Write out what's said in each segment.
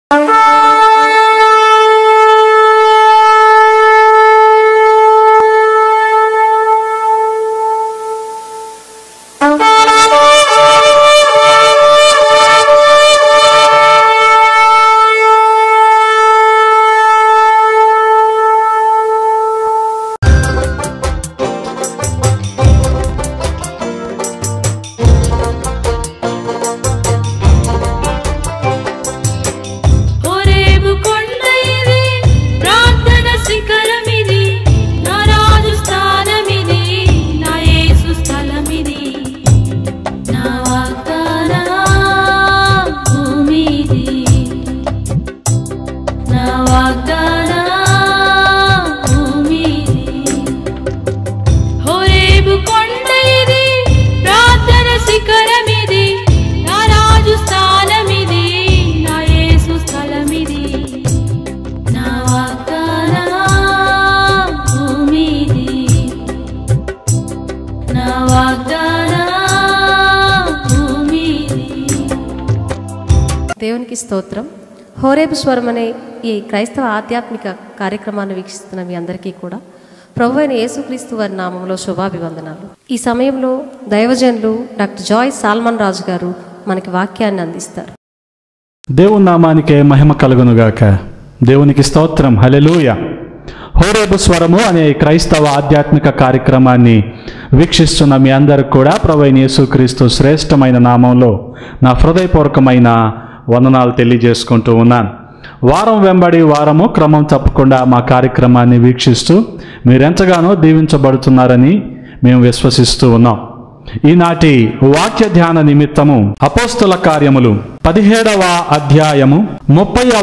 హోరేబు కొండ ఇది ప్రార్థన శిఖరమిది నా రాజు స్థానమిది నా యేసు స్థలమిది నా వాగ్దాన భూమిది నా వాగ్దాన భూమిది హోరేబు కొండ ఇది ప్రార్థన శిఖరమిది నా రాజు స్థానమిది నా యేసు స్థలమిది నా వాగ్దాన భూమిది నా వాగ్దాన భూమిది దేవునికి స్తోత్రం హోరేబు స్వరం అనే ఈ క్రైస్తవ ఆధ్యాత్మిక కార్యక్రమాన్ని వీక్షిస్తున్న మీ అందరికీ కూడా ప్రభు అయిన యేసుక్రీస్తు వారి నామంలో శుభాభివందనాలు ఈ సమయంలో దైవజనులు డాక్టర్ జాయ్ సాల్మన్ రాజు గారు మనకి వాక్యాన్ని అందిస్తారు దేవుని నామానికే మహిమ కలుగునుగాక దేవునికి స్తోత్రం హలెలూయ హోరేబు స్వరము అనే క్రైస్తవ ఆధ్యాత్మిక కార్యక్రమాన్ని వీక్షిస్తున్న మీ అందరికి కూడా ప్రభు యేసుక్రీస్తు శ్రేష్టమైన నామంలో నా హృదయపూర్వకమైన వందనాలు తెలియజేసుకుంటూ ఉన్నాను వారం వెంబడి వారము క్రమం తప్పకుండా మా కార్యక్రమాన్ని వీక్షిస్తూ మీరెంతగానో దీవించబడుతున్నారని మేము విశ్వసిస్తూ ఉన్నాం ఈనాటి వాక్య ధ్యాన నిమిత్తము అపోస్తుల కార్యములు పదిహేడవ అధ్యాయము ముప్పైవ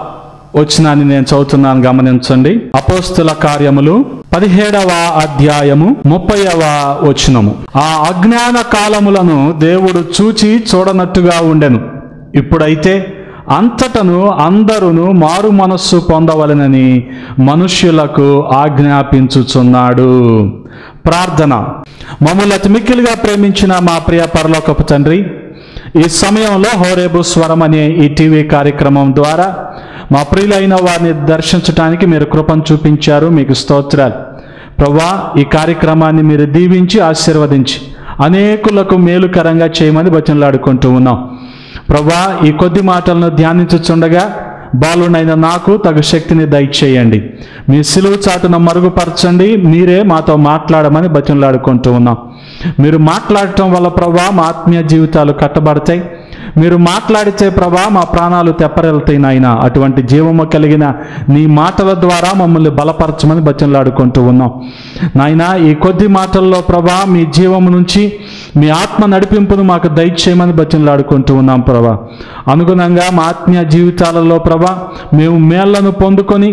వచనాన్ని నేను చదువుతున్నాను గమనించండి అపోస్తుల కార్యములు పదిహేడవ అధ్యాయము ముప్పైవ వచనము ఆ అజ్ఞాన కాలములను దేవుడు చూచి చూడనట్టుగా ఉండెను ఇప్పుడైతే అంతటను అందరును మారు మనస్సు పొందవలెనని మనుష్యులకు ఆజ్ఞాపించుచున్నాడు ప్రార్థన మమ్మల్ని అతి మిక్కిలిగా ప్రేమించిన మా ప్రియ పరలోకపు తండ్రి ఈ సమయంలో హోరేబు స్వరం అనే ఈ టీవీ కార్యక్రమం ద్వారా మా ప్రియులైన వారిని దర్శించడానికి మీరు కృపను చూపించారు మీకు స్తోత్రాలు ప్రభా ఈ కార్యక్రమాన్ని మీరు దీవించి ఆశీర్వదించి అనేకులకు మేలుకరంగా చేయమని బతిలాడుకుంటూ ఉన్నాం ప్రభా ఈ కొద్ది మాటలను ధ్యానించుచుండగా బాలునైన నాకు తగు శక్తిని దయచేయండి మీ సిలువు చాటున మరుగుపరచండి మీరే మాతో మాట్లాడమని బతిలాడుకుంటూ ఉన్నాం మీరు మాట్లాడటం వల్ల ప్రభా మా ఆత్మీయ జీవితాలు కట్టబడతాయి మీరు మాట్లాడితే ప్రభా మా ప్రాణాలు తెప్పరెళ్తాయి నాయన అటువంటి జీవము కలిగిన నీ మాటల ద్వారా మమ్మల్ని బలపరచమని బతిలాడుకుంటూ ఉన్నాం నాయన ఈ కొద్ది మాటల్లో ప్రభా మీ జీవము నుంచి మీ ఆత్మ నడిపింపును మాకు దయచేయమని బతిలాడుకుంటూ ఉన్నాం ప్రభా అనుగుణంగా మా ఆత్మీయ జీవితాలలో ప్రభా మేము మేళ్లను పొందుకొని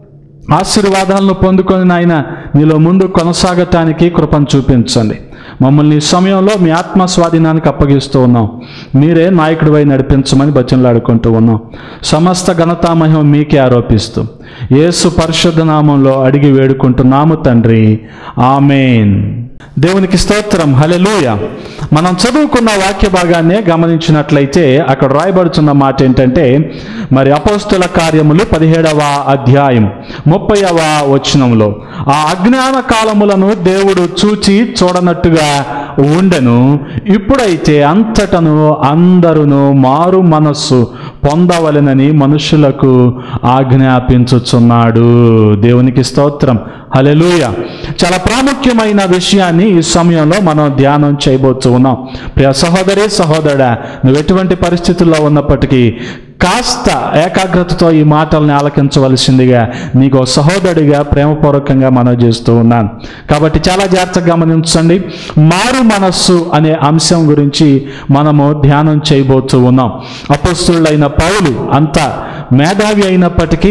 ఆశీర్వాదాలను పొందుకొని నాయన నీలో ముందు కొనసాగటానికి కృపను చూపించండి మమ్మల్ని ఈ సమయంలో మీ ఆత్మ స్వాధీనానికి అప్పగిస్తూ ఉన్నాం మీరే నాయకుడివై నడిపించమని బచనలాడుకుంటూ ఉన్నాం సమస్త ఘనతా మహిమ మీకే ఆరోపిస్తూ యేసు పరిశుద్ధ నామంలో అడిగి వేడుకుంటున్నాము తండ్రి ఆమెన్ దేవునికి స్తోత్రం హలెలూయ మనం చదువుకున్న వాక్య భాగాన్ని గమనించినట్లయితే అక్కడ రాయబడుతున్న మాట ఏంటంటే మరి అపోస్తుల కార్యములు పదిహేడవ అధ్యాయం ముప్పైవ వచనంలో ఆ అజ్ఞాన కాలములను దేవుడు చూచి చూడనట్టుగా ఉండెను ఇప్పుడైతే అంతటను అందరును మారు మనస్సు పొందవలెనని మనుషులకు ఆజ్ఞాపించుచున్నాడు దేవునికి స్తోత్రం హలెలూయ చాలా ప్రాముఖ్యమైన విషయాన్ని ఈ సమయంలో మనం ధ్యానం చేయబోతూ ఉన్నాం ప్రియ సహోదరి సహోదరుడా నువ్వు ఎటువంటి పరిస్థితుల్లో ఉన్నప్పటికీ కాస్త ఏకాగ్రతతో ఈ మాటల్ని ఆలకించవలసిందిగా నీకు ఓ సహోదరుడిగా ప్రేమపూర్వకంగా మనం చేస్తూ ఉన్నాను కాబట్టి చాలా జాగ్రత్తగా గమనించండి మారు మనస్సు అనే అంశం గురించి మనము ధ్యానం చేయబోతూ ఉన్నాం అపస్తులైన పౌలు అంత మేధావి అయినప్పటికీ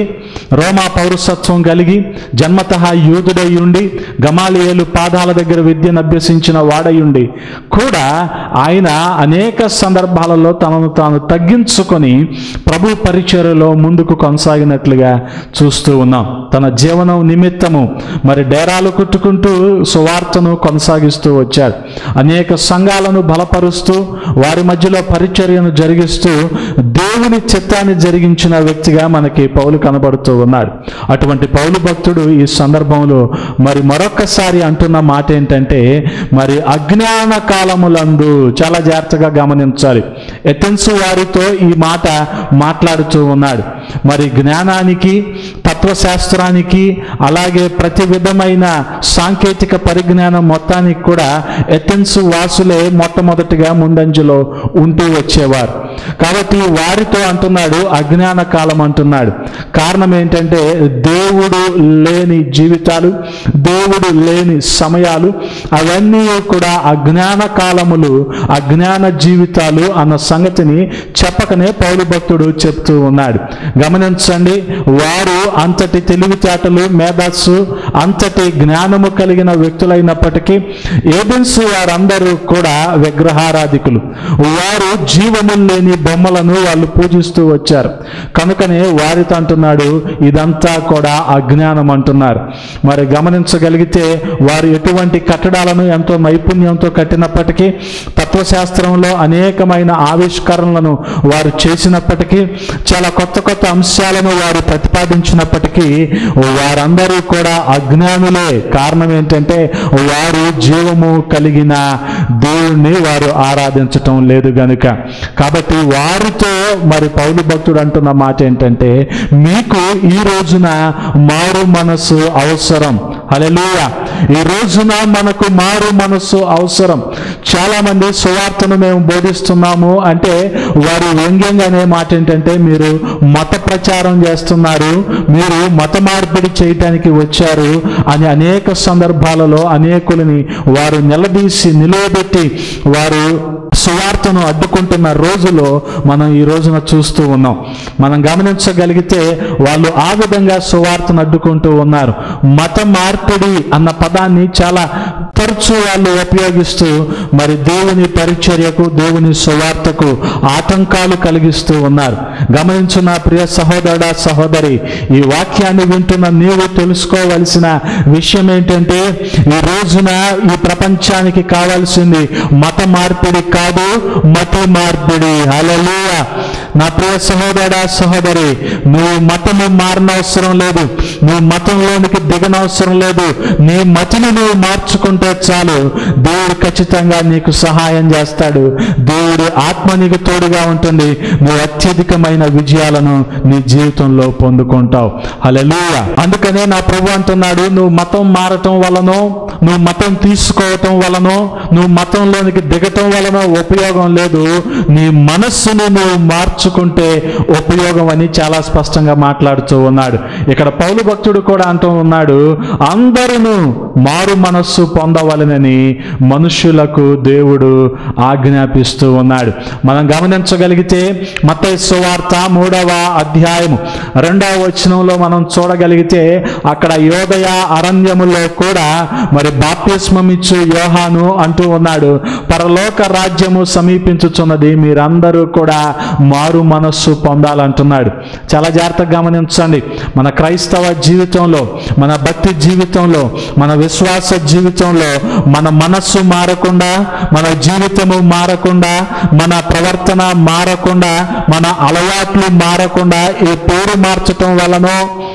రోమా పౌరసత్వం కలిగి జన్మత యూదుడై ఉండి గమాలియేలు పాదాల దగ్గర విద్యను అభ్యసించిన వాడయుండి కూడా ఆయన అనేక సందర్భాలలో తనను తాను తగ్గించుకొని ప్రభు పరిచర్యలో ముందుకు కొనసాగినట్లుగా చూస్తూ ఉన్నాం తన జీవనం నిమిత్తము మరి డేరాలు కుట్టుకుంటూ సువార్తను కొనసాగిస్తూ వచ్చాడు అనేక సంఘాలను బలపరుస్తూ వారి మధ్యలో పరిచర్యను జరిగిస్తూ దేవుని చిత్తాన్ని జరిగించిన వ్యక్తిగా మనకి పౌలు కనబడుతూ ఉన్నాడు అటువంటి పౌలు భక్తుడు ఈ సందర్భంలో మరి మరొకసారి అంటున్న మాట ఏంటంటే మరి అజ్ఞాన కాలములందు చాలా జాగ్రత్తగా గమనించాలి ఎథెన్స్ వారితో ఈ మాట మాట్లాడుతూ ఉన్నాడు మరి జ్ఞానానికి తత్వశాస్త్రానికి అలాగే ప్రతి విధమైన సాంకేతిక పరిజ్ఞానం మొత్తానికి కూడా ఎథెన్స్ వాసులే మొట్టమొదటిగా ముందంజలో ఉంటూ వచ్చేవారు కాబట్టి వారితో అంటున్నాడు అజ్ఞాన కాలం అంటున్నాడు కారణం ఏంటంటే దేవుడు లేని జీవితాలు దేవుడు లేని సమయాలు అవన్నీ కూడా అజ్ఞాన కాలములు అజ్ఞాన జీవితాలు అన్న సంగతిని చెప్పకనే పౌలు భక్తుడు చెప్తూ ఉన్నాడు గమనించండి వారు అంతటి తెలివితేటలు మేధస్సు అంతటి జ్ఞానము కలిగిన వ్యక్తులైనప్పటికీ ఏబెన్స్ వారందరూ కూడా విగ్రహారాధికులు వారు జీవము లేని బొమ్మలను వాళ్ళు పూజిస్తూ వచ్చారు కనుకనే వారితో అంటున్నాడు ఇదంతా కూడా అజ్ఞానం అంటున్నారు మరి గమనించగలిగితే వారు ఎటువంటి కట్టడాలను ఎంతో నైపుణ్యంతో కట్టినప్పటికీ తత్వశాస్త్రంలో అనేకమైన ఆవిష్కరణలను వారు చేసినప్పటికీ చాలా కొత్త కొత్త అంశాలను వారు ప్రతిపాదించినప్పటికీ వారందరూ కూడా అజ్ఞానులే కారణం ఏంటంటే వారు జీవము కలిగిన దేవుణ్ణి వారు ఆరాధించటం లేదు గనుక కాబట్టి వారితో మరి పౌలు భక్తుడు అంటున్న మాట ఏంటంటే మీకు ఈ రోజున మారు మనసు అవసరం హల్లెలూయా ఈ రోజున మనకు మారు మనస్సు అవసరం చాలా మంది సువార్తను మేము బోధిస్తున్నాము అంటే వారు వ్యంగ్యంగానే మాట ఏంటంటే మీరు మత ప్రచారం చేస్తున్నారు మీరు మత మార్పిడి చేయటానికి వచ్చారు అని అనేక సందర్భాలలో అనేకులని వారు నిలదీసి నిలవబెట్టి వారు సువార్తను అడ్డుకుంటున్న రోజులో మనం ఈ రోజున చూస్తూ ఉన్నాం మనం గమనించగలిగితే వాళ్ళు ఆ విధంగా సువార్తను అడ్డుకుంటూ ఉన్నారు మత మార్పిడి అన్న పదాన్ని చాలా తరచూ వాళ్ళు ఉపయోగిస్తూ మరి దేవుని పరిచర్యకు దేవుని సువార్తకు ఆటంకాలు కలిగిస్తూ ఉన్నారు గమనించు నా ప్రియ సహోదరుడ సహోదరి ఈ వాక్యాన్ని వింటున్న నీవు తెలుసుకోవలసిన విషయం ఏంటంటే ఈ రోజున ఈ ప్రపంచానికి కావాల్సింది మత మార్పిడి కాదు మత మార్పిడి హల్లెలూయ నా ప్రియ సహోదర సహోదరి నువ్వు మతము మారనవసరం లేదు నువ్వు మతంలోనికి దిగనవసరం లేదు నీ మతిని నువ్వు మార్చుకుంటే చాలు దేవుడు ఖచ్చితంగా నీకు సహాయం చేస్తాడు దేవుడి ఆత్మ నీకు తోడుగా ఉంటుంది నువ్వు అత్యధికమైన విజయాలను నీ జీవితంలో పొందుకుంటావు హల్లెలూయ అందుకనే నా ప్రభు అంటున్నాడు నువ్వు మతం మారటం వలనో నువ్వు మతం తీసుకోవటం వలనో నువ్వు మతంలోనికి దిగటం వలనో ఉపయోగం లేదు నీ మనస్సును నువ్వు మార్చుకుంటే ఉపయోగం అని చాలా స్పష్టంగా మాట్లాడుతూ ఉన్నాడు ఇక్కడ పౌలు భక్తుడు కూడా అంటూ ఉన్నాడు అందరూ మారు మనస్సు పొందవలనని మనుష్యులకు దేవుడు ఆజ్ఞాపిస్తూ ఉన్నాడు మనం గమనించగలిగితే మత్తయి సువార్త మూడవ అధ్యాయము రెండవ వచనంలో మనం చూడగలిగితే అక్కడ యోదయ అరణ్యములో కూడా మరి బాప్తిస్మం ఇచ్చు యోహాను అంటూ ఉన్నాడు పరలోక రాజ్యము సమీపించుచున్నది మీరందరూ కూడా మారు మనస్సు పొందాలంటున్నాడు చాలా జాగ్రత్తగా గమనించండి మన క్రైస్తవ జీవితంలో మన భక్తి జీవితంలో మన విశ్వాస జీవితంలో మన మనస్సు మారకుండా మన జీవితము మారకుండా మన ప్రవర్తన మారకుండా మన అలవాట్లు మారకుండా ఏ పేరు మార్చటం వలనో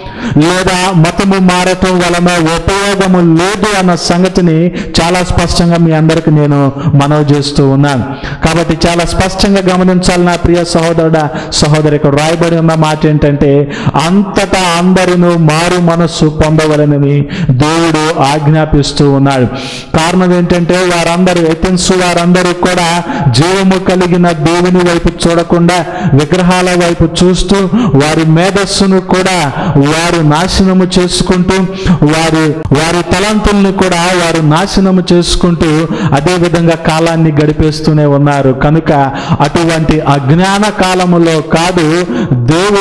లేదా మతము మారటం వలన ఉపయోగము లేదు అన్న సంగతిని చాలా స్పష్టంగా మీ అందరికి నేను మనవి చేస్తూ ఉన్నాను కాబట్టి చాలా స్పష్టంగా గమనించాలి నా ప్రియ సహోదరుడ సహోదరి ఇక్కడ రాయబడి ఉన్న మాట ఏంటంటే అంతటా అందరూ మారు మనస్సు పొందవలనని దేవుడు ఆజ్ఞాపిస్తూ ఉన్నాడు కారణం ఏంటంటే వారందరూ ఎథెన్స్ వారందరూ కూడా జీవము కలిగిన దేవుని వైపు చూడకుండా విగ్రహాల వైపు చూస్తూ వారి మేధస్సును కూడా వారు నాశనము చేసుకుంటూ వారి వారి తలంతుల్ని కూడా వారు నాశనము చేసుకుంటూ అదే విధంగా కాలాన్ని గడిపేస్తూనే ఉన్నారు కనుక అటువంటి అజ్ఞాన కాలములో కాదు దేవుడు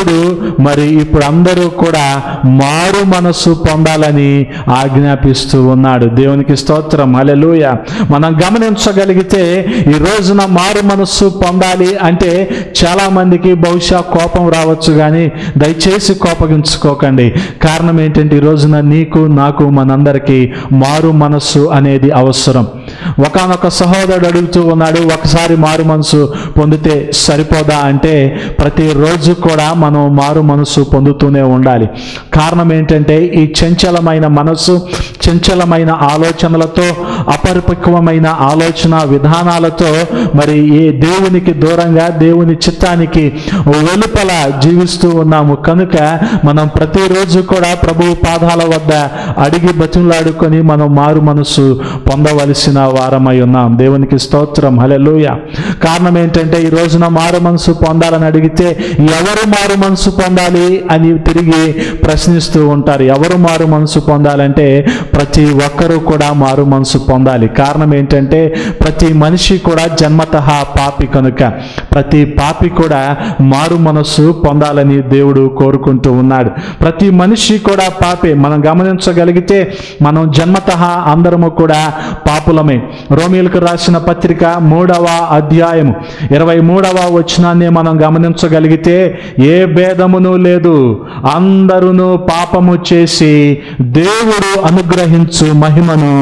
మరి ఇప్పుడు అందరూ కూడా మారు మనస్సు పొందాలని ఆజ్ఞాపిస్తూ ఉన్నాడు దేవునికి స్తోత్రం హల్లెలూయ మనం గమనించగలిగితే ఈ రోజున మారు మనస్సు పొందాలి అంటే చాలా మందికి బహుశా కోపం రావచ్చు కానీ దయచేసి కోపగించుకోకండి కారణం ఏంటంటే ఈ రోజున నీకు నాకు మనందరికీ మారు మనస్సు అనేది అవసరం ఒకనొక సహోదరుడు అడుగుతూ ఉన్నాడు ఒకసారి మారు మనసు పొందితే సరిపోదా అంటే ప్రతిరోజు కూడా మనం మారు మనసు పొందుతూనే ఉండాలి కారణం ఏంటంటే ఈ చంచలమైన మనస్సు చంచలమైన ఆలోచనలతో అపరిపక్వమైన ఆలోచన విధానాలతో మరి ఏ దేవునికి దూరంగా దేవుని చిత్తానికి వెలుపల జీవిస్తూ ఉన్నాము కనుక మనం ప్రతిరోజు కూడా ప్రభువు పాదాల వద్ద అడిగి బతిమలాడుకొని మనం మారు మనసు పొందవలసిన వారమై ఉన్నాం దేవునికి స్తోత్రం హల్లెలూయ కారణం ఏంటంటే ఈ రోజున మారు మనసు పొందాలని అడిగితే ఎవరు మారు మనసు పొందాలి అని తిరిగి ప్రశ్నిస్తూ ఉంటారు ఎవరు మారు మనసు పొందాలంటే ప్రతి ఒక్కరూ కూడా మారు మనసు పొందాలి కారణం ఏంటంటే ప్రతి మనిషి కూడా జన్మత పాపి కనుక ప్రతి పాపి కూడా మారు మనస్సు పొందాలని దేవుడు కోరుకుంటూ ఉన్నాడు ప్రతి మనిషి కూడా పాపే మనం గమనించగలిగితే మనం జన్మత అందరము కూడా పాపులమే రోమిలకు రాసిన పత్రిక మూడవ అధ్యాయము ఇరవై మూడవ వచనాన్ని మనం గమనించగలిగితే ఏ భేదమును లేదు అందరును పాపము చేసి దేవుడు అనుగ్రహించు మహిమను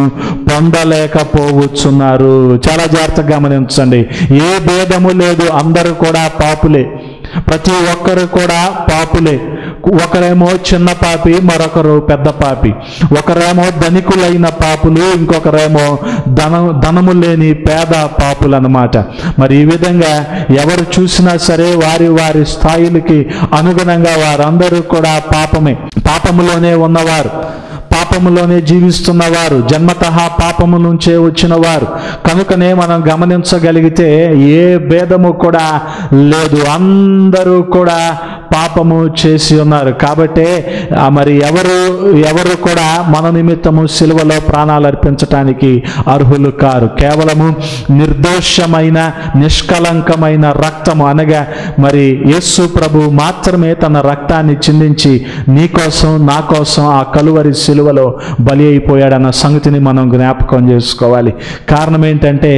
పొందలేకపోవచ్చున్నారు చాలా జాగ్రత్తగా గమనించండి ఏ భేదము లేదు అందరూ కూడా పాపులే ప్రతి ఒక్కరు కూడా పాపులే ఒకరేమో చిన్న పాపి మరొకరు పెద్ద పాపి ఒకరేమో ధనికులైన పాపులు ఇంకొకరేమో ధన ధనము లేని పేద పాపులు అన్నమాట మరి ఈ విధంగా ఎవరు చూసినా సరే వారి వారి స్థాయిలకి అనుగుణంగా వారందరూ కూడా పాపమే పాపములోనే ఉన్నవారు పాపములోనే జీవిస్తున్నవారు జన్మత పాపము నుంచే వచ్చిన వారు కనుకనే మనం గమనించగలిగితే ఏ భేదము కూడా లేదు అందరూ కూడా పాపము చేసి ఉన్నారు కాబట్టే ఆ మరి ఎవరు ఎవరు కూడా మన నిమిత్తము సిలువలో ప్రాణాలు అర్పించటానికి అర్హులు కారు కేవలము నిర్దోషమైన నిష్కలంకమైన రక్తము అనగా మరి యేసు ప్రభు మాత్రమే తన రక్తాన్ని చిందించి నీ కోసం నా కోసం ఆ కలువరి సిలువలో బలి అయిపోయాడన్న సంగతిని మనం జ్ఞాపకం చేసుకోవాలి కారణం ఏంటంటే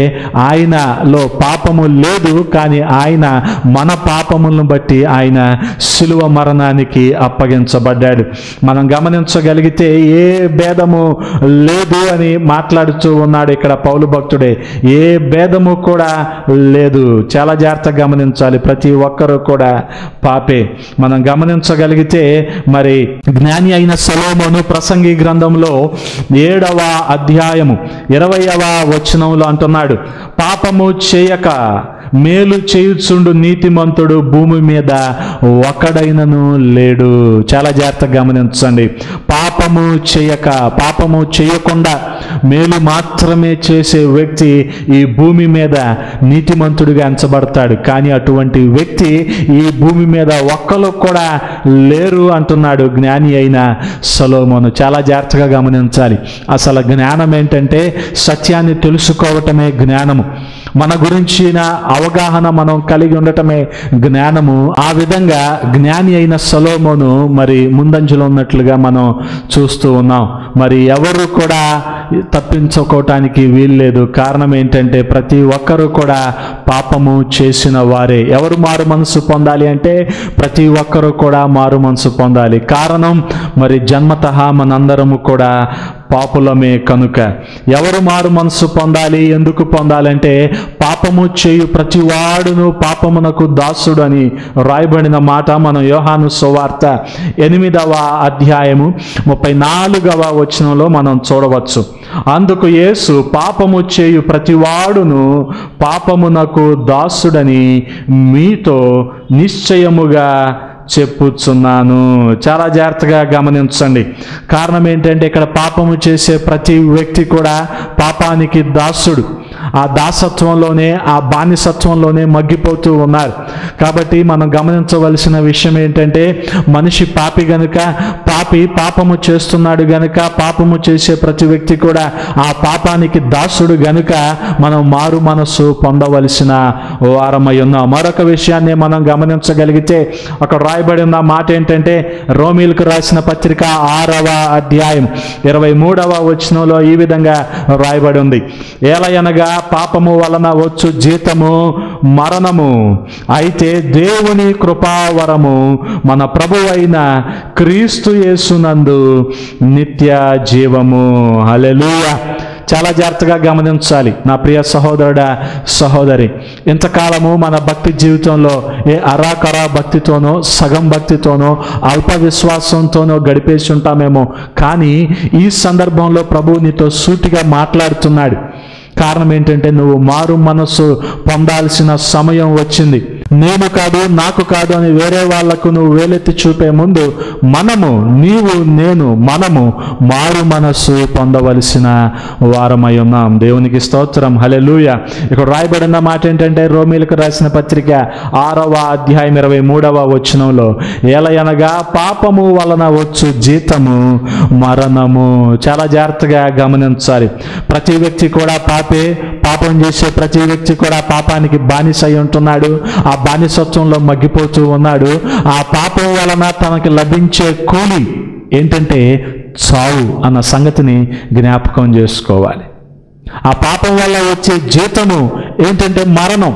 ఆయనలో పాపము లేదు కానీ ఆయన మన పాపములను బట్టి ఆయన సిలువ మరణానికి అప్పగించబడ్డాడు మనం గమనించగలిగితే ఏ భేదము లేదు అని మాట్లాడుతూ ఉన్నాడు ఇక్కడ పౌలు భక్తుడే ఏ భేదము కూడా లేదు చాలా జాగ్రత్తగా గమనించాలి ప్రతి ఒక్కరూ కూడా పాపే మనం గమనించగలిగితే మరి జ్ఞాని అయిన సలోమోను ప్రసంగి గ్రంథంలో ఏడవ అధ్యాయము ఇరవయవ వచనంలో అంటున్నాడు పాపము చేయక మేలు చేయుచుండు నీతిమంతుడు భూమి మీద ఒకడైనను లేడు చాలా జాగ్రత్తగా గమనించండి పాపము చేయక పాపము చేయకుండా మేలు మాత్రమే చేసే వ్యక్తి ఈ భూమి మీద నీతిమంతుడిగా ఎంచబడతాడు కానీ అటువంటి వ్యక్తి ఈ భూమి మీద ఒక్కరు కూడా లేరు అంటున్నాడు జ్ఞాని అయిన సలోమోను చాలా జాగ్రత్తగా గమనించాలి అసలు జ్ఞానం ఏంటంటే సత్యాన్ని తెలుసుకోవటమే జ్ఞానము మన గురించిన అవగాహన మనం కలిగి ఉండటమే జ్ఞానము ఆ విధంగా జ్ఞాని అయిన సలోమోను మరి ముందంజలో ఉన్నట్లుగా మనం చూస్తూ ఉన్నాం మరి ఎవరు కూడా తప్పించుకోవటానికి వీల్లేదు కారణం ఏంటంటే ప్రతి ఒక్కరూ కూడా పాపము చేసిన వారే ఎవరు మారు మనసు పొందాలి అంటే ప్రతి ఒక్కరూ కూడా మారు మనసు పొందాలి కారణం మరి జన్మత మనందరము కూడా పాపులమే కనుక ఎవరు మారు మనసు పొందాలి ఎందుకు పొందాలంటే పాపము చేయు ప్రతివాడును పాపమునకు దాసుడు అని రాయబడిన మాట మనం యోహాను సువార్త ఎనిమిదవ అధ్యాయము ముప్పై నాలుగవ వచనంలో మనం చూడవచ్చు అందుకు యేసు పాపము చేయు ప్రతివాడును పాపమునకు దాసుడని మీతో నిశ్చయముగా చెప్పుచున్నాను చాలా జాగ్రత్తగా గమనించండి కారణం ఏంటంటే ఇక్కడ పాపము చేసే ప్రతి వ్యక్తి కూడా పాపానికి దాసుడు ఆ దాసత్వంలోనే ఆ బానిసత్వంలోనే మగ్గిపోతూ ఉన్నారు కాబట్టి మనం గమనించవలసిన విషయం ఏంటంటే మనిషి పాపి గనుక పాప పాపి పాపము చేస్తున్నాడు గనుక పాపము చేసే ప్రతి వ్యక్తి కూడా ఆ పాపానికి దాసుడు గనుక మనం మారు మనస్సు పొందవలసిన వారమై ఉన్నాం మరొక విషయాన్ని మనం గమనించగలిగితే అక్కడ రాయబడి ఉన్న మాట ఏంటంటే రోమిల్కు రాసిన పత్రిక ఆరవ అధ్యాయం ఇరవై మూడవ వచనంలో ఈ విధంగా రాయబడి ఉంది ఏలయనగా పాపము వలన వచ్చు జీతము మరణము అయితే దేవుని కృపావరము మన ప్రభు అయిన క్రీస్తు యేసునందు నిత్య జీవము హల్లెలూయా చాలా జాగ్రత్తగా గమనించాలి నా ప్రియ సహోదరుడా సహోదరి ఇంతకాలము మన భక్తి జీవితంలో ఏ అరాకరా భక్తితోనో సగం భక్తితోనో అల్ప విశ్వాసంతోనో గడిపేసి ఉంటామేమో కానీ ఈ సందర్భంలో ప్రభు నీతో సూటిగా మాట్లాడుతున్నాడు కారణం ఏంటంటే నువ్వు మారు మనస్సు పొందాల్సిన సమయం వచ్చింది నేను కాదు నాకు కాదు అని వేరే వాళ్లకు నువ్వు వేలెత్తి చూపే ముందు మనము నీవు నేను మనము మారు మనస్సు పొందవలసిన వారమై ఉన్నాం దేవునికి స్తోత్రం హలెలూయ ఇక్కడ రాయబడిన మాట ఏంటంటే రోమిలకు రాసిన పత్రిక ఆరవ అధ్యాయం ఇరవై మూడవ వచనంలో ఏలయనగా పాపము వలన వచ్చు జీతము మరణము చాలా జాగ్రత్తగా గమనించాలి ప్రతి వ్యక్తి కూడా పాపే పాపం చేసే ప్రతి వ్యక్తి కూడా పాపానికి బానిస అయి ఉంటున్నాడు ఆ బానిసత్వంలో మగ్గిపోతూ ఉన్నాడు ఆ పాపం వలన తనకి లభించే కూలి ఏంటంటే చావు అన్న సంగతిని జ్ఞాపకం చేసుకోవాలి ఆ పాపం వల్ల వచ్చే జీతము ఏంటంటే మరణం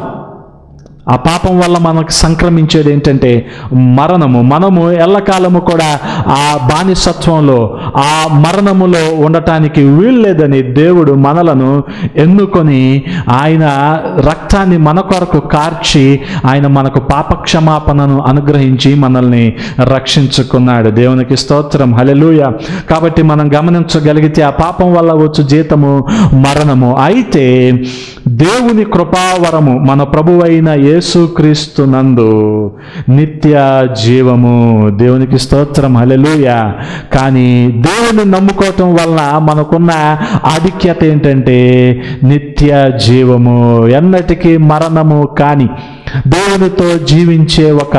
ఆ పాపం వల్ల మనకు సంక్రమించేది ఏంటంటే మరణము మనము ఎల్లకాలము కూడా ఆ బానిసత్వంలో ఆ మరణములో ఉండటానికి వీల్లేదని దేవుడు మనలను ఎన్నుకొని ఆయన రక్తాన్ని మన కొరకు కార్చి ఆయన మనకు పాపక్షమాపణను అనుగ్రహించి మనల్ని రక్షించుకున్నాడు దేవునికి స్తోత్రం హలెలూయ కాబట్టి మనం గమనించగలిగితే ఆ పాపం వల్ల వచ్చు జీతము మరణము అయితే దేవుని కృపావరము మన ప్రభువైన యేసుక్రీస్తు నందు నిత్య జీవము దేవునికి స్తోత్రం హలెలూయ కానీ దేవుని నమ్ముకోవటం వలన మనకున్న ఆధిక్యత ఏంటంటే నిత్య జీవము ఎన్నటికీ మరణము కాని దేవునితో జీవించే ఒక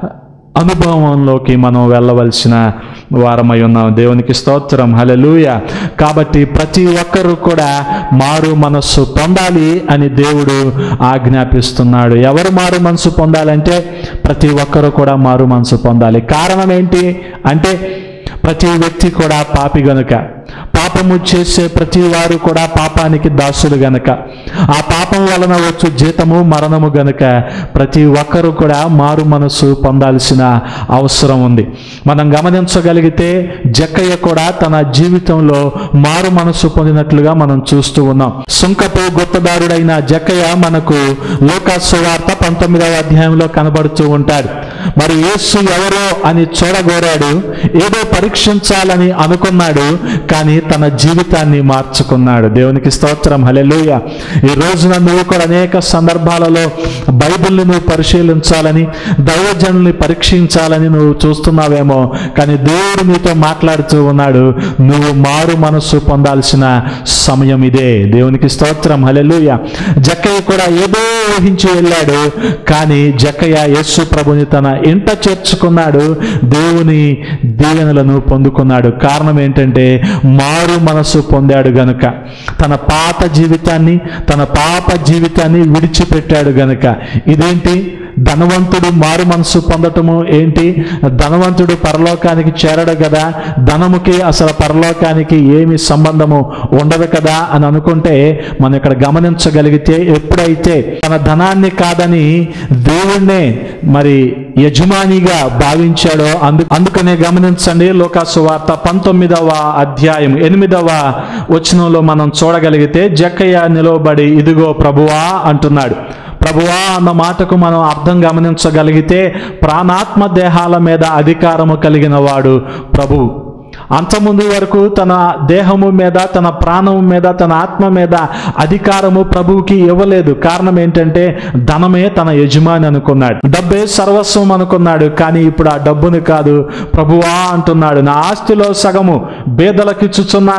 అనుభవంలోకి మనం వెళ్ళవలసిన వారమై ఉన్నాం దేవునికి స్తోత్రం హలెలూయ కాబట్టి ప్రతి ఒక్కరూ కూడా మారు మనస్సు పొందాలి అని దేవుడు ఆజ్ఞాపిస్తున్నాడు ఎవరు మారు మనసు పొందాలంటే ప్రతి ఒక్కరూ కూడా మారు మనసు పొందాలి కారణం ఏంటి అంటే ప్రతి వ్యక్తి కూడా పాపి గనుక పాపము చేసే ప్రతి వారు కూడా పాపానికి దాసులు గనక ఆ పాపం వలన వచ్చు జీతము మరణము గనుక ప్రతి ఒక్కరూ కూడా మారు మనసు పొందాల్సిన అవసరం ఉంది మనం గమనించగలిగితే జక్కయ్య కూడా తన జీవితంలో మారు మనసు పొందినట్లుగా మనం చూస్తూ ఉన్నాం సుంకపు గుత్తదారుడైన జక్కయ్య మనకు లోకాసు వార్త పంతొమ్మిదవ అధ్యాయంలో కనబడుతూ ఉంటాడు మరి యేసు ఎవరో అని చూడగోరాడు ఏదో పరీక్షించాలని అనుకున్నాడు కానీ తన జీవితాన్ని మార్చుకున్నాడు దేవునికి స్తోత్రం హలెలూయ ఈ రోజున నువ్వు కూడా అనేక సందర్భాలలో బైబిల్ని నువ్వు పరిశీలించాలని దైవజనుల్ని పరీక్షించాలని నువ్వు చూస్తున్నావేమో కానీ దేవుడు నీతో మాట్లాడుతూ ఉన్నాడు నువ్వు మారు మనస్సు పొందాల్సిన సమయం ఇదే దేవునికి స్తోత్రం హలెలూయ జక్కయ్య కూడా ఏదో ఊహించి వెళ్ళాడు కానీ జక్కయ్య యేసు ప్రభుని తన ఇంట చేర్చుకున్నాడు దేవుని దీవెనలను పొందుకున్నాడు కారణం ఏంటంటే మారు మనసు పొందాడు గనుక తన పాత జీవితాన్ని తన పాప జీవితాన్ని విడిచిపెట్టాడు గనుక ఇదేంటి ధనవంతుడు మారు మనసు పొందటము ఏంటి ధనవంతుడు పరలోకానికి చేరడు కదా ధనముకి అసలు పరలోకానికి ఏమి సంబంధము ఉండదు కదా అని అనుకుంటే మనం ఇక్కడ గమనించగలిగితే ఎప్పుడైతే తన ధనాన్ని కాదని దేవుణ్ణే మరి యజమానిగా భావించాడో అందు అందుకనే గమనించండి లోకాసు వార్త పంతొమ్మిదవ అధ్యాయం ఎనిమిదవ వచనంలో మనం చూడగలిగితే జక్కయ్య నిలవబడి ఇదిగో ప్రభువా అంటున్నాడు ప్రభువా అన్న మాటకు మనం అర్థం గమనించగలిగితే ప్రాణాత్మ దేహాల మీద అధికారము కలిగిన వాడు ప్రభువు అంతముందు వరకు తన దేహము మీద తన ప్రాణము మీద తన ఆత్మ మీద అధికారము ప్రభువుకి ఇవ్వలేదు కారణం ఏంటంటే ధనమే తన యజమాని అనుకున్నాడు డబ్బే సర్వస్వం అనుకున్నాడు కానీ ఇప్పుడు ఆ డబ్బుని కాదు ప్రభువా అంటున్నాడు నా ఆస్తిలో సగము బేదలకు ఇచ్చుచున్నాను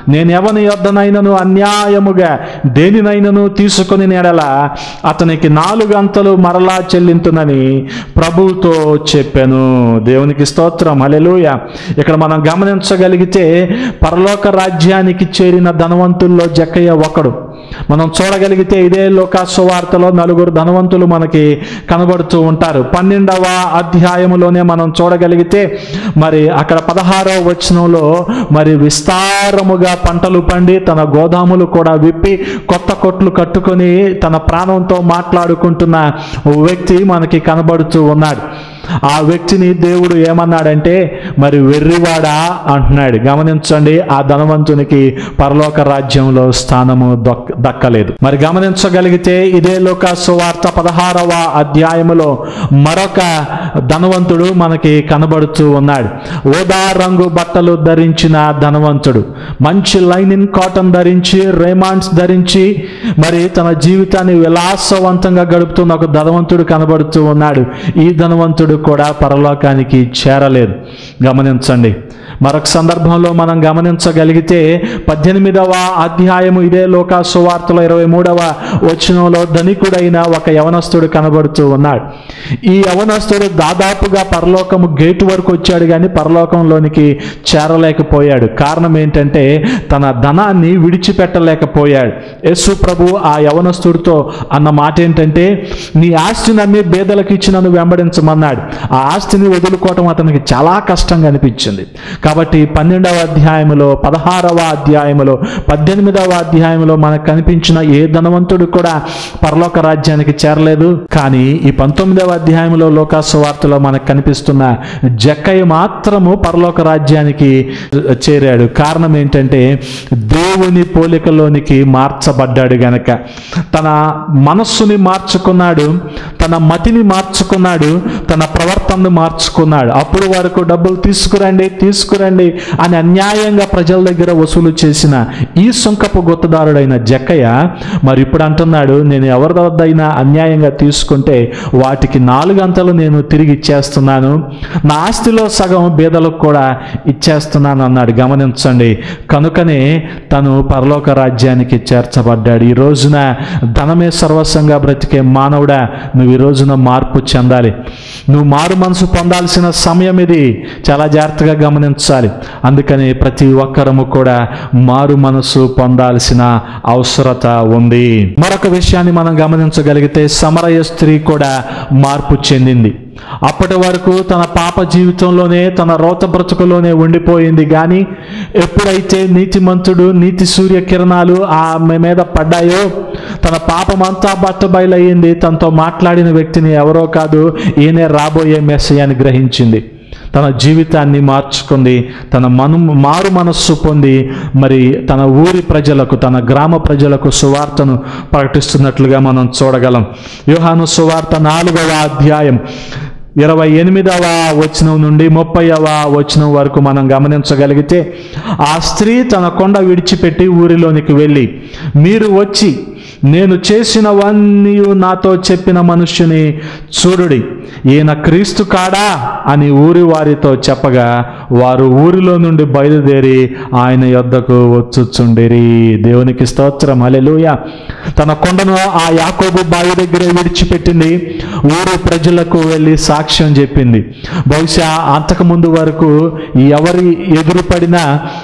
నేను ఎవని యొద్దనైనను అన్యాయముగా దేనినైనను తీసుకొని నెడల అతనికి నాలుగు అంతలు మరలా చెల్లింతునని ప్రభువుతో చెప్పాను దేవునికి స్తోత్రం హల్లెలూయా ఇక్కడ మనం గమనించగలిగితే పరలోక రాజ్యానికి చేరిన ధనవంతుల్లో జక్కయ్య ఒకడు మనం చూడగలిగితే ఇదే లోకాసు వార్తలో నలుగురు ధనవంతులు మనకి కనబడుతూ ఉంటారు పన్నెండవ అధ్యాయములోనే మనం చూడగలిగితే మరి అక్కడ పదహారవ వచనంలో మరి విస్తారముగా పంటలు పండి తన గోదాములు కూడా విప్పి కొత్త కొట్లు కట్టుకొని తన ప్రాణంతో మాట్లాడుకుంటున్న ఓ వ్యక్తి మనకి కనబడుతూ ఉన్నాడు ఆ వ్యక్తిని దేవుడు ఏమన్నాడంటే మరి వెర్రివాడా అంటున్నాడు గమనించండి ఆ ధనవంతునికి పరలోక రాజ్యంలో స్థానము దొక్- దక్కలేదు మరి గమనించగలిగితే ఇదే లోకాసు వార్త పదహారవ అధ్యాయములో మరొక ధనవంతుడు మనకి కనబడుతూ ఉన్నాడు ఓదా రంగు బట్టలు ధరించిన ధనవంతుడు మంచి లైనిన్ కాటన్ ధరించి రేమాండ్స్ ధరించి మరి తన జీవితాన్ని విలాసవంతంగా గడుపుతున్న ఒక ధనవంతుడు కనబడుతూ ఉన్నాడు ఈ ధనవంతుడు కూడా పరలోకానికి చేరలేదు గమనించండి మరొక సందర్భంలో మనం గమనించగలిగితే పద్దెనిమిదవ అధ్యాయము ఇదే లోకా సువార్తలో ఇరవై మూడవ వచనంలో ధనికుడైన ఒక యవనస్తుడు కనబడుతూ ఉన్నాడు ఈ యవనస్తుడు దాదాపుగా పరలోకము గేటు వరకు వచ్చాడు కానీ పరలోకంలోనికి చేరలేకపోయాడు కారణం ఏంటంటే తన ధనాన్ని విడిచిపెట్టలేకపోయాడు యేసు ప్రభు ఆ యవనస్తుడితో అన్న మాట ఏంటంటే నీ ఆస్తిని అమ్మి బేదలకు ఇచ్చి నన్ను వెంబడించమన్నాడు ఆ ఆస్తిని వదులుకోవటం అతనికి చాలా కష్టంగా అనిపించింది కాబట్టి పన్నెండవ అధ్యాయములో పదహారవ అధ్యాయములో పద్దెనిమిదవ అధ్యాయంలో మనకు కనిపించిన ఏ ధనవంతుడు కూడా పరలోక రాజ్యానికి చేరలేదు కానీ ఈ పంతొమ్మిదవ అధ్యాయంలో లోకాసు వార్తలో మనకు కనిపిస్తున్న జక్కయ్య మాత్రము పరలోక రాజ్యానికి చేరాడు కారణం ఏంటంటే దేవుని పోలికలోనికి మార్చబడ్డాడు గనక తన మనస్సుని మార్చుకున్నాడు తన మతిని మార్చుకున్నాడు తన ప్రవర్తనను మార్చుకున్నాడు అప్పుడు వరకు డబ్బులు తీసుకురండి తీసుకురండి అని అన్యాయంగా ప్రజల దగ్గర వసూలు చేసిన ఈ సుంకపు గుత్తదారుడైన జక్కయ్య మరి ఇప్పుడు అంటున్నాడు నేను ఎవరి వద్దైనా అన్యాయంగా తీసుకుంటే వాటికి నాలుగు అంతలు నేను తిరిగి ఇచ్చేస్తున్నాను నా ఆస్తిలో సగం బీదలకు కూడా ఇచ్చేస్తున్నాను అన్నాడు గమనించండి కనుకనే తను పరలోక రాజ్యానికి చేర్చబడ్డాడు ఈ రోజున ధనమే సర్వస్వంగా బ్రతికే మానవుడా నువ్వు ఈ రోజున మార్పు చెందాలి నువ్వు మారు మనసు పొందాల్సిన సమయం ఇది చాలా జాగ్రత్తగా గమనించాలి అందుకని ప్రతి ఒక్కరము కూడా మారు మనసు పొందాల్సిన అవసరత ఉంది మరొక విషయాన్ని మనం గమనించగలిగితే సమరయ స్త్రీ కూడా మార్పు చెందింది అప్పటి వరకు తన పాప జీవితంలోనే తన రోత బ్రతుకులోనే ఉండిపోయింది కానీ ఎప్పుడైతే నీతిమంతుడు నీతి సూర్య కిరణాలు ఆమె మీద పడ్డాయో తన పాపమంతా బట్టబయలయ్యింది తనతో మాట్లాడిన వ్యక్తిని ఎవరో కాదు ఈయనే రాబోయే మెస్సయాన్ని గ్రహించింది తన జీవితాన్ని మార్చుకుంది తన మను మారు మనస్సు పొంది మరి తన ఊరి ప్రజలకు తన గ్రామ ప్రజలకు సువార్తను ప్రకటిస్తున్నట్లుగా మనం చూడగలం యోహాను సువార్త నాలుగవ అధ్యాయం ఇరవై ఎనిమిదవ వచనం నుండి ముప్పైవ వచనం వరకు మనం గమనించగలిగితే ఆ స్త్రీ తన కొండ విడిచిపెట్టి ఊరిలోనికి వెళ్ళి మీరు వచ్చి నేను చేసినవన్నీ నాతో చెప్పిన మనుష్యుని చూడుడి ఈయన క్రీస్తు కాడా అని ఊరి వారితో చెప్పగా వారు ఊరిలో నుండి బయలుదేరి ఆయన యొద్దకు వచ్చుచుండిరి దేవునికి స్తోత్రం అలెలుయ తన కొండను ఆ యాకోబు బావి దగ్గరే విడిచిపెట్టింది ఊరు ప్రజలకు వెళ్ళి సాక్ష్యం చెప్పింది బహుశా అంతకుముందు వరకు ఎవరి ఎదురుపడినా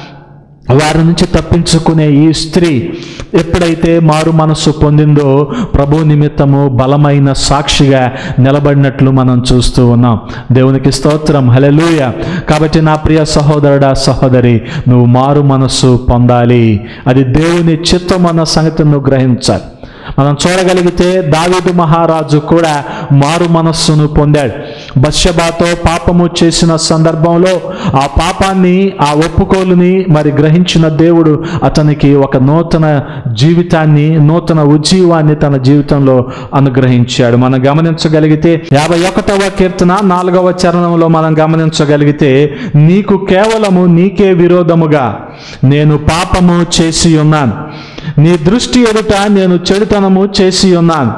వారి నుంచి తప్పించుకునే ఈ స్త్రీ ఎప్పుడైతే మారు మనస్సు పొందిందో ప్రభు నిమిత్తము బలమైన సాక్షిగా నిలబడినట్లు మనం చూస్తూ ఉన్నాం దేవునికి స్తోత్రం హలెలూయ కాబట్టి నా ప్రియ సహోదరుడా సహోదరి నువ్వు మారు మనస్సు పొందాలి అది దేవుని చిత్తం అన్న సంగతిని నువ్వు గ్రహించాలి మనం చూడగలిగితే దావీదు మహారాజు కూడా మారు మనస్సును పొందాడు బత్షబాతో పాపము చేసిన సందర్భంలో ఆ పాపాన్ని ఆ ఒప్పుకోలుని మరి గ్రహించిన దేవుడు అతనికి ఒక నూతన జీవితాన్ని నూతన ఉజ్జీవాన్ని తన జీవితంలో అనుగ్రహించాడు మనం గమనించగలిగితే యాభై ఒకటవ కీర్తన నాలుగవ చరణంలో మనం గమనించగలిగితే నీకు కేవలము నీకే విరోధముగా నేను పాపము చేసి ఉన్నాను నీ దృష్టి ఎదుట నేను చెడుతనము చేసి ఉన్నాను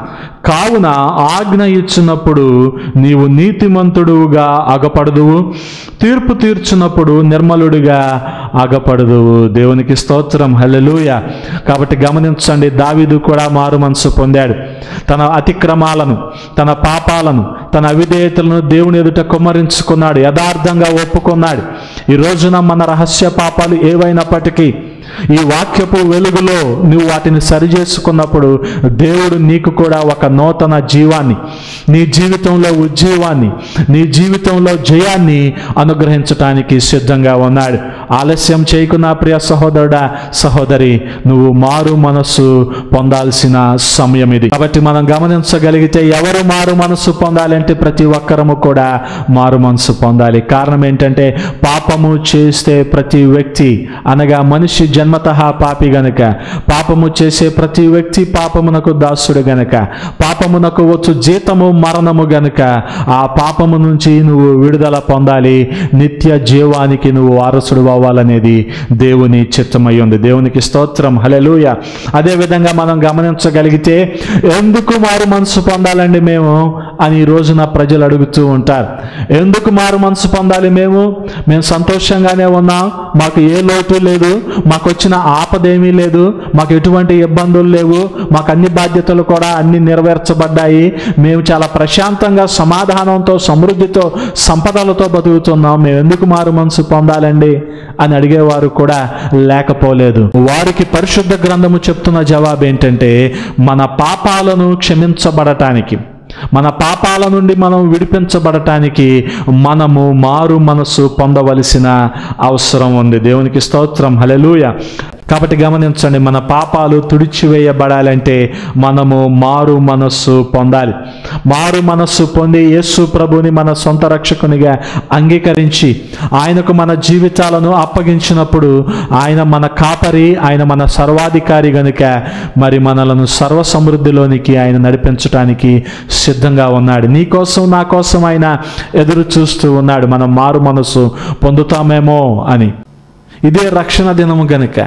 కావున ఆజ్ఞ ఇచ్చినప్పుడు నీవు నీతిమంతుడుగా అగపడదువు తీర్పు తీర్చున్నప్పుడు నిర్మలుడిగా అగపడదువు దేవునికి స్తోత్రం హల్లెలూయ కాబట్టి గమనించండి దావీదు కూడా మారు మనసు పొందాడు తన అతిక్రమాలను తన పాపాలను తన అవిధేయతలను దేవుని ఎదుట కుమ్మరించుకున్నాడు యథార్థంగా ఒప్పుకున్నాడు ఈ రోజున మన రహస్య పాపాలు ఏవైనప్పటికీ ఈ వాక్యపు వెలుగులో నువ్వు వాటిని సరిచేసుకున్నప్పుడు దేవుడు నీకు కూడా ఒక నూతన జీవాన్ని నీ జీవితంలో ఉజ్జీవాన్ని నీ జీవితంలో జయాన్ని అనుగ్రహించటానికి సిద్ధంగా ఉన్నాడు ఆలస్యం చేయకు నా ప్రియ సహోదరుడా సహోదరి నువ్వు మారు మనస్సు పొందాల్సిన సమయం ఇది కాబట్టి మనం గమనించగలిగితే ఎవరు మారు మనస్సు పొందాలంటే ప్రతి ఒక్కరము కూడా మారు మనస్సు పొందాలి కారణం ఏంటంటే పాపము చేస్తే ప్రతి వ్యక్తి అనగా మనిషి జన్మత పాపి గనుక పాపము చేసే ప్రతి వ్యక్తి పాపమునకు దాసుడు గనుక పాపమునకు వచ్చు జీతము మరణము గనుక ఆ పాపము నుంచి నువ్వు విడుదల పొందాలి నిత్య జీవానికి నువ్వు వారసుడు అవ్వాలనేది దేవుని చిత్తమై ఉంది దేవునికి స్తోత్రం హలెలూయ అదేవిధంగా మనం గమనించగలిగితే ఎందుకు మారు మనసు పొందాలండి మేము అని ఈ రోజున ప్రజలు అడుగుతూ ఉంటారు ఎందుకు మారు మనసు పొందాలి మేము మేము సంతోషంగానే ఉన్నాం మాకు ఏ లోటు లేదు మాకు వచ్చిన ఆపదేమీ లేదు మాకు ఎటువంటి ఇబ్బందులు లేవు మాకు అన్ని బాధ్యతలు కూడా అన్ని నెరవేర్చబడ్డాయి మేము చాలా ప్రశాంతంగా సమాధానంతో సమృద్ధితో సంపదలతో బతుకుతున్నాం మేము ఎందుకు మారు మనసు పొందాలండి అని అడిగేవారు కూడా లేకపోలేదు వారికి పరిశుద్ధ గ్రంథము చెప్తున్న జవాబు ఏంటంటే మన పాపాలను క్షమించబడటానికి మన పాపాల నుండి మనం విడిపించబడటానికి మనము మారు మనసు పొందవలసిన అవసరం ఉంది దేవునికి స్తోత్రం హలెలూయ కాబట్టి గమనించండి మన పాపాలు తుడిచివేయబడాలంటే మనము మారు మనస్సు పొందాలి మారు మనస్సు పొంది యేసు ప్రభుని మన సొంత రక్షకునిగా అంగీకరించి ఆయనకు మన జీవితాలను అప్పగించినప్పుడు ఆయన మన కాపరి ఆయన మన సర్వాధికారి గనుక మరి మనలను సర్వ సమృద్ధిలోనికి ఆయన నడిపించడానికి సిద్ధంగా ఉన్నాడు నీ కోసం నా కోసం ఆయన ఎదురు చూస్తూ ఉన్నాడు మనం మారు మనసు పొందుతామేమో అని ఇదే రక్షణ దినము గనుక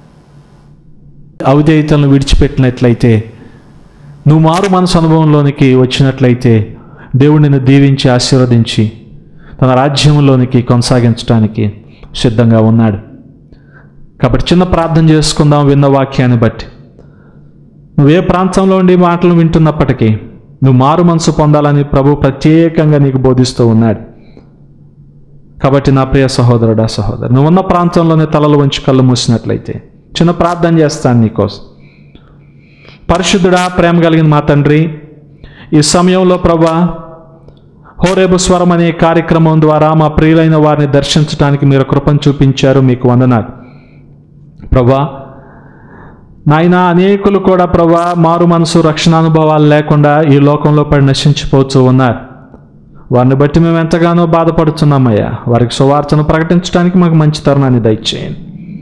అవిధేయతలను విడిచిపెట్టినట్లయితే నువ్వు మారు మనసు అనుభవంలోనికి వచ్చినట్లయితే దేవుడు నిన్ను దీవించి ఆశీర్వదించి తన రాజ్యంలోనికి కొనసాగించడానికి సిద్ధంగా ఉన్నాడు కాబట్టి చిన్న ప్రార్థన చేసుకుందాం విన్న వాక్యాన్ని బట్టి నువ్వు ఏ ప్రాంతంలో ఉండి మాటలు వింటున్నప్పటికీ నువ్వు మారు మనసు పొందాలని ప్రభు ప్రత్యేకంగా నీకు బోధిస్తూ ఉన్నాడు కాబట్టి నా ప్రియ సహోదరుడా సహోదరు నువ్వు ఉన్న ప్రాంతంలోనే తలలు వంచి కళ్ళు మూసినట్లయితే చిన్న ప్రార్థన చేస్తాను నీకోసం పరిశుద్ధుడా ప్రేమ కలిగిన మా తండ్రి ఈ సమయంలో ప్రభా హోరేబు స్వరం అనే కార్యక్రమం ద్వారా మా ప్రియులైన వారిని దర్శించడానికి మీరు కృపను చూపించారు మీకు వందనాలు ప్రభా నాయన అనేకులు కూడా ప్రభా మారు మనసు రక్షణ అనుభవాలు లేకుండా ఈ లోకంలో పడి నశించిపోతూ ఉన్నారు వారిని బట్టి మేము ఎంతగానో బాధపడుతున్నామయ్యా వారికి సువార్తను ప్రకటించడానికి మాకు మంచి తరుణాన్ని దయచేయండి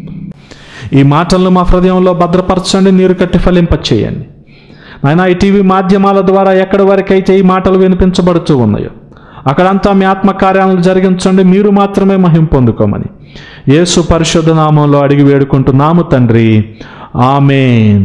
ఈ మాటలను మా హృదయంలో భద్రపరచండి నీరు కట్టి ఫలింపచేయండి నాయన ఈ టీవీ మాధ్యమాల ద్వారా ఎక్కడి వరకైతే ఈ మాటలు వినిపించబడుతూ ఉన్నాయో అక్కడంతా మీ ఆత్మకార్యాలను జరిగించండి మీరు మాత్రమే మహిం పొందుకోమని యేసు పరిశుద్ధ నామంలో అడిగి వేడుకుంటున్నాము తండ్రి ఆమెన్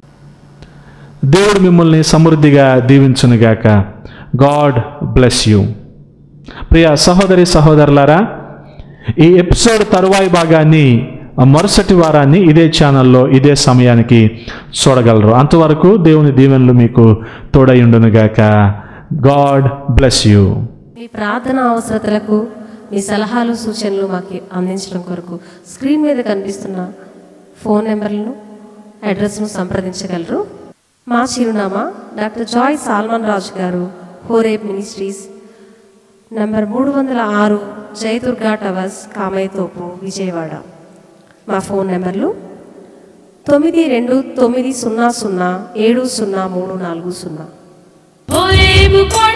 దేవుడు మిమ్మల్ని సమృద్ధిగా దీవించునుగాక గాడ్ బ్లెస్ యూ ప్రియ సహోదరి సహోదరులారా ఈ ఎపిసోడ్ తరువాయి భాగాన్ని ఆ మరుసటి వారాన్ని ఇదే ఛానల్లో ఇదే సమయానికి చూడగలరు అంతవరకు దేవుని దీవెనలు మీకు తోడయుండునుగాక గాడ్ బ్లెస్ యూ మీ ప్రార్థన అవసరతలకు మీ సలహాలు సూచనలు మాకు అందించడం కొరకు స్క్రీన్ మీద కనిపిస్తున్న ఫోన్ నెంబర్లను అడ్రస్ను సంప్రదించగలరు మా చిరునామా డాక్టర్ జాయ్ సాల్మన్ రాజు గారు హోరేబ్ మినిస్ట్రీస్ నంబర్ మూడు వందల ఆరు జయదుర్గా టవర్స్ కామయ్యతోపు విజయవాడ మా ఫోన్ నెంబర్లు తొమ్మిది రెండు తొమ్మిది సున్నా సున్నా ఏడు సున్నా మూడు నాలుగు సున్నా హోరేబు కొండ